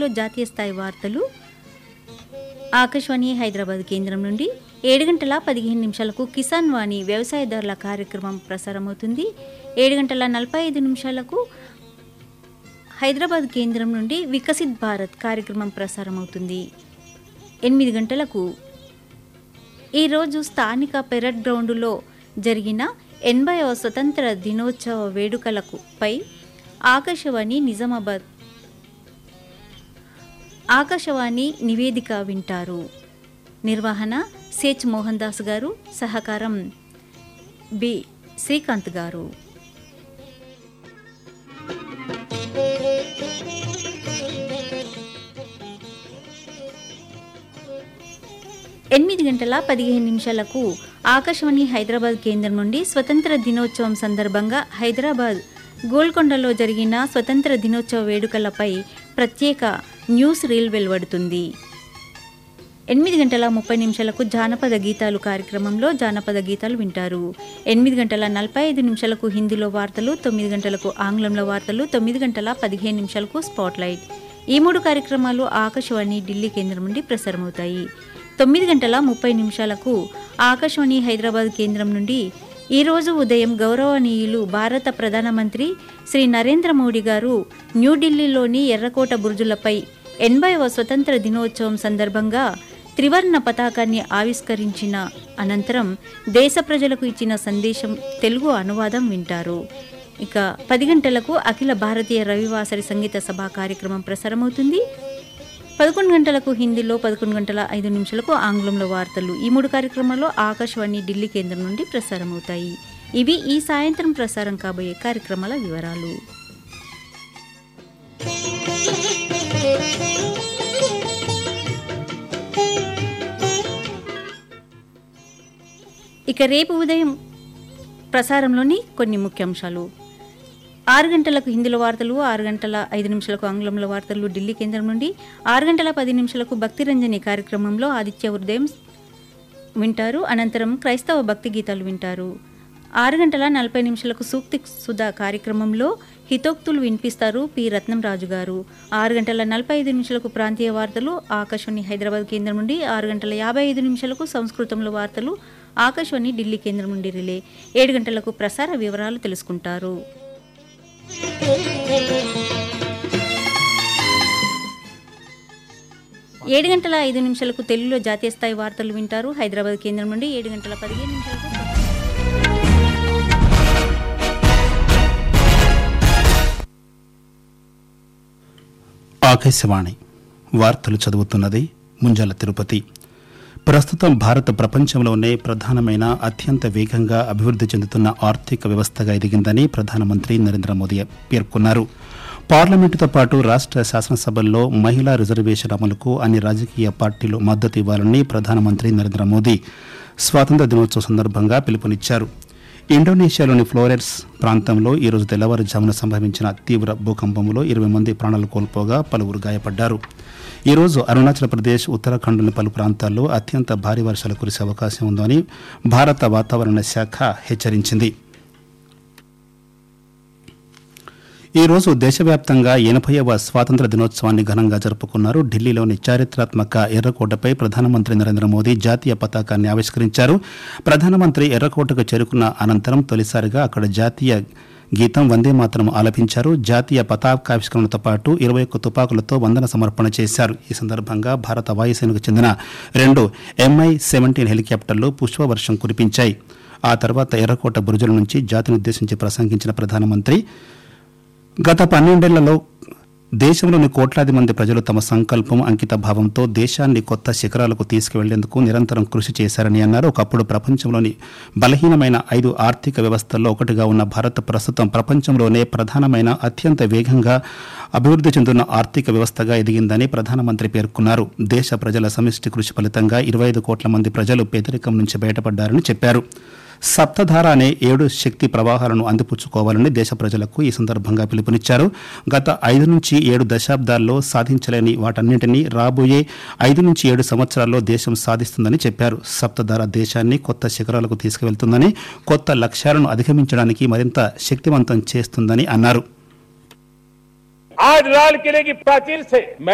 తెలుగులో జాతీయ స్థాయి వార్తలు ఆకాశవాణి హైదరాబాద్ కేంద్రం నుండి ఏడు గంటల పదిహేను నిమిషాలకు కిసాన్ వాణి వ్యవసాయదారుల కార్యక్రమం ప్రసారమవుతుంది ఏడు గంటల నలభై ఐదు నిమిషాలకు హైదరాబాద్ కేంద్రం నుండి వికసిత్ భారత్ కార్యక్రమం ప్రసారమవుతుంది ఎనిమిది గంటలకు ఈరోజు స్థానిక పెరడ్ గ్రౌండులో జరిగిన ఎనభైవ స్వతంత్ర దినోత్సవ వేడుకలకు పై ఆకాశవాణి నిజామాబాద్ ఆకాశవాణి నివేదిక వింటారు నిర్వహణ సేచ్ మోహన్ దాస్ గారు సహకారం బి శ్రీకాంత్ గారు ఎనిమిది గంటల పదిహేను నిమిషాలకు ఆకాశవాణి హైదరాబాద్ కేంద్రం నుండి స్వతంత్ర దినోత్సవం సందర్భంగా హైదరాబాద్ గోల్కొండలో జరిగిన స్వతంత్ర దినోత్సవ వేడుకలపై ప్రత్యేక న్యూస్ రీల్ వెలువడుతుంది ఎనిమిది గంటల ముప్పై నిమిషాలకు జానపద గీతాలు కార్యక్రమంలో జానపద గీతాలు వింటారు ఎనిమిది గంటల నలభై ఐదు నిమిషాలకు హిందీలో వార్తలు తొమ్మిది గంటలకు ఆంగ్లంలో వార్తలు తొమ్మిది గంటల పదిహేను నిమిషాలకు స్పాట్లైట్ ఈ మూడు కార్యక్రమాలు ఆకాశవాణి ఢిల్లీ కేంద్రం నుండి ప్రసారమవుతాయి తొమ్మిది గంటల ముప్పై నిమిషాలకు ఆకాశవాణి హైదరాబాద్ కేంద్రం నుండి ఈరోజు ఉదయం గౌరవనీయులు భారత ప్రధానమంత్రి శ్రీ నరేంద్ర మోడీ గారు న్యూఢిల్లీలోని ఎర్రకోట బుర్జులపై ఎనభైవ స్వతంత్ర దినోత్సవం సందర్భంగా త్రివర్ణ పతాకాన్ని ఆవిష్కరించిన అనంతరం దేశ ప్రజలకు ఇచ్చిన సందేశం తెలుగు అనువాదం వింటారు ఇక పది గంటలకు అఖిల భారతీయ రవివాసరి సంగీత సభ కార్యక్రమం ప్రసారమవుతుంది పదకొండు గంటలకు హిందీలో పదకొండు గంటల ఐదు నిమిషాలకు ఆంగ్లంలో వార్తలు ఈ మూడు కార్యక్రమాల్లో ఆకాశవాణి ఢిల్లీ కేంద్రం నుండి ప్రసారమవుతాయి ఇవి ఈ సాయంత్రం ప్రసారం కాబోయే కార్యక్రమాల వివరాలు ఇక రేపు ఉదయం ప్రసారంలోని కొన్ని ముఖ్యాంశాలు ఆరు గంటలకు హిందీలో వార్తలు ఆరు గంటల ఐదు నిమిషాలకు ఆంగ్లంలో వార్తలు ఢిల్లీ కేంద్రం నుండి ఆరు గంటల పది నిమిషాలకు భక్తిరంజని కార్యక్రమంలో ఆదిత్య ఉదయం వింటారు అనంతరం క్రైస్తవ భక్తి గీతాలు వింటారు ఆరు గంటల నలభై నిమిషాలకు సూక్తి సుధా కార్యక్రమంలో హితోక్తులు వినిపిస్తారు పి రత్నం రాజు గారు ఆరు గంటల నలభై ఐదు నిమిషాలకు ప్రాంతీయ వార్తలు ఆకాశవాణి హైదరాబాద్ కేంద్రం నుండి ఆరు గంటల యాభై ఐదు నిమిషాలకు సంస్కృతంలో వార్తలు ఆకాశవాణి ఢిల్లీ కేంద్రం నుండి రిలే ఏడు గంటలకు ప్రసార వివరాలు తెలుసుకుంటారు ఏడు గంటల ఐదు నిమిషాలకు తెలుగులో జాతీయ స్థాయి వార్తలు వింటారు హైదరాబాద్ కేంద్రం నుండి ఏడు గంటల పదిహేను నిమిషాలకు ఆకాశవాణి వార్తలు చదువుతున్నది ముంజాల తిరుపతి ప్రస్తుతం భారత్ ప్రపంచంలోనే ప్రధానమైన అత్యంత వేగంగా అభివృద్ధి చెందుతున్న ఆర్థిక వ్యవస్థగా ఎదిగిందని ప్రధానమంత్రి నరేంద్ర మోదీ పేర్కొన్నారు పార్లమెంటుతో పాటు రాష్ట్ర శాసనసభల్లో మహిళా రిజర్వేషన్ అమలుకు అన్ని రాజకీయ పార్టీలు మద్దతు ఇవ్వాలని ప్రధానమంత్రి నరేంద్ర మోదీ స్వాతంత్ర దినోత్సవం సందర్భంగా పిలుపునిచ్చారు ఇండోనేషియాలోని ఫ్లోరెన్స్ ప్రాంతంలో ఈరోజు తెల్లవారుజామున సంభవించిన తీవ్ర భూకంపంలో ఇరవై మంది ప్రాణాలు కోల్పోగా పలువురు గాయపడ్డారు ఈరోజు అరుణాచల్ ప్రదేశ్ ఉత్తరాఖండ్లోని పలు ప్రాంతాల్లో అత్యంత భారీ వర్షాలు కురిసే అవకాశం ఉందని భారత వాతావరణ శాఖ హెచ్చరించింది ఈ రోజు దేశవ్యాప్తంగా ఎనభైవ స్వాతంత్ర దినోత్సవాన్ని ఘనంగా జరుపుకున్నారు ఢిల్లీలోని చారిత్రాత్మక ఎర్రకోటపై ప్రధానమంత్రి నరేంద్ర మోదీ జాతీయ పతాకాన్ని ఆవిష్కరించారు ప్రధానమంత్రి ఎర్రకోటకు చేరుకున్న అనంతరం తొలిసారిగా అక్కడ జాతీయ గీతం వందే మాత్రం ఆలపించారు జాతీయ పతాకావిష్కరణతో పాటు ఇరవై ఒక్క తుపాకులతో వందన సమర్పణ చేశారు ఈ సందర్భంగా భారత వాయుసేనకు చెందిన రెండు ఎంఐ సెవెంటీన్ హెలికాప్టర్లు పుష్పవర్షం కురిపించాయి ఆ తర్వాత ఎర్రకోట బురుజుల నుంచి జాతిని ఉద్దేశించి ప్రసంగించిన ప్రధానమంత్రి గత పన్నెండేళ్లలో దేశంలోని కోట్లాది మంది ప్రజలు తమ సంకల్పం అంకిత భావంతో దేశాన్ని కొత్త శిఖరాలకు తీసుకువెళ్లేందుకు నిరంతరం కృషి చేశారని అన్నారు ఒకప్పుడు ప్రపంచంలోని బలహీనమైన ఐదు ఆర్థిక వ్యవస్థల్లో ఒకటిగా ఉన్న భారత్ ప్రస్తుతం ప్రపంచంలోనే ప్రధానమైన అత్యంత వేగంగా అభివృద్ధి చెందుతున్న ఆర్థిక వ్యవస్థగా ఎదిగిందని ప్రధానమంత్రి పేర్కొన్నారు దేశ ప్రజల సమిష్టి కృషి ఫలితంగా ఇరవై ఐదు కోట్ల మంది ప్రజలు పేదరికం నుంచి బయటపడ్డారని చెప్పారు సప్తధార అనే ఏడు శక్తి ప్రవాహాలను అందిపుచ్చుకోవాలని దేశ ప్రజలకు ఈ సందర్భంగా పిలుపునిచ్చారు గత ఐదు నుంచి ఏడు దశాబ్దాల్లో సాధించలేని వాటన్నింటినీ రాబోయే ఐదు నుంచి ఏడు సంవత్సరాల్లో దేశం సాధిస్తుందని చెప్పారు సప్తధార దేశాన్ని కొత్త శిఖరాలకు తీసుకువెళ్తుందని కొత్త లక్ష్యాలను అధిగమించడానికి మరింత శక్తివంతం చేస్తుందని అన్నారు आज लाल किले की प्राचीर से